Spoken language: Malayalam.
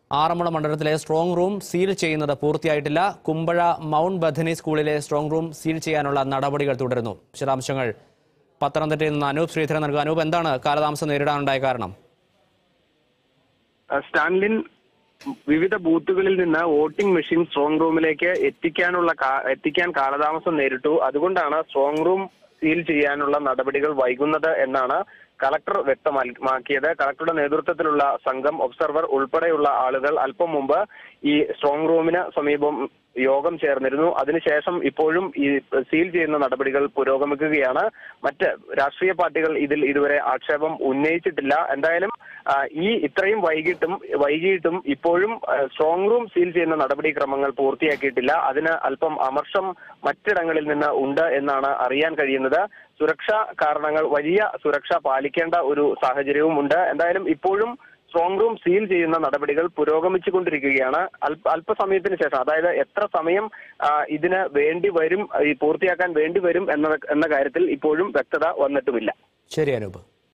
ആറന്മുള മണ്ഡലത്തിലെ സ്ട്രോങ് റൂം സീൽ ചെയ്യുന്നത് പൂർത്തിയായിട്ടില്ല കുമ്പഴ മൗണ്ട് ബഥനി സ്കൂളിലെ സ്ട്രോങ് റൂം സീൽ ചെയ്യാനുള്ള നടപടികൾ തുടരുന്നു വിശദാംശങ്ങൾ പത്തനംതിട്ടയിൽ നിന്ന് അനൂപ് ശ്രീധരൻ നൽകുക അനൂപ് എന്താണ് കാലതാമസം നേരിടാനുണ്ടായ കാരണം സ്റ്റാൻലിൻ വിവിധ ബൂത്തുകളിൽ നിന്ന് വോട്ടിംഗ് മെഷീൻ സ്ട്രോങ് റൂമിലേക്ക് എത്തിക്കാനുള്ള കാ- എത്തിക്കാൻ കാലതാമസം നേരിട്ടു അതുകൊണ്ടാണ് സ്ട്രോങ് റൂം സീൽ ചെയ്യാനുള്ള നടപടികൾ വൈകുന്നത് എന്നാണ് കളക്ടർ വ്യക്തമാക്കിയത് കളക്ടറുടെ നേതൃത്വത്തിലുള്ള സംഘം ഒബ്സർവർ ഉൾപ്പെടെയുള്ള ആളുകൾ അല്പം മുമ്പ് ഈ സ്ട്രോങ് റൂമിന് സമീപം യോഗം ചേർന്നിരുന്നു അതിനുശേഷം ഇപ്പോഴും ഈ സീൽ ചെയ്യുന്ന നടപടികൾ പുരോഗമിക്കുകയാണ് മറ്റ് രാഷ്ട്രീയ പാർട്ടികൾ ഇതിൽ ഇതുവരെ ആക്ഷേപം ഉന്നയിച്ചിട്ടില്ല എന്തായാലും ആ, ഈ ഇത്രയും വൈകിട്ടും വൈകിട്ടും ഇപ്പോഴും ആ, സ്ട്രോങ് റൂം സീൽ ചെയ്യുന്ന നടപടിക്രമങ്ങൾ പൂർത്തിയാക്കിയിട്ടില്ല അതിന് അല്പം അമർഷം മറ്റിടങ്ങളിൽ നിന്ന് ഉണ്ട് എന്നാണ് അറിയാൻ കഴിയുന്നത് സുരക്ഷാ കാരണങ്ങൾ വലിയ സുരക്ഷ പാലിക്കേണ്ട ഒരു സാഹചര്യവും ഉണ്ട് എന്തായാലും ഇപ്പോഴും സ്ട്രോങ് റൂം സീൽ ചെയ്യുന്ന നടപടികൾ പുരോഗമിച്ചുകൊണ്ടിരിക്കുകയാണ് അല്പ അല്പസമയത്തിന് ശേഷം അതായത് എത്ര സമയം ആ, ഇതിന് വേണ്ടി വരും ഈ പൂർത്തിയാക്കാൻ വേണ്ടി വരും എന്ന എന്ന കാര്യത്തിൽ ഇപ്പോഴും വ്യക്തത വന്നിട്ടുമില്ല ശരി അനൂപ്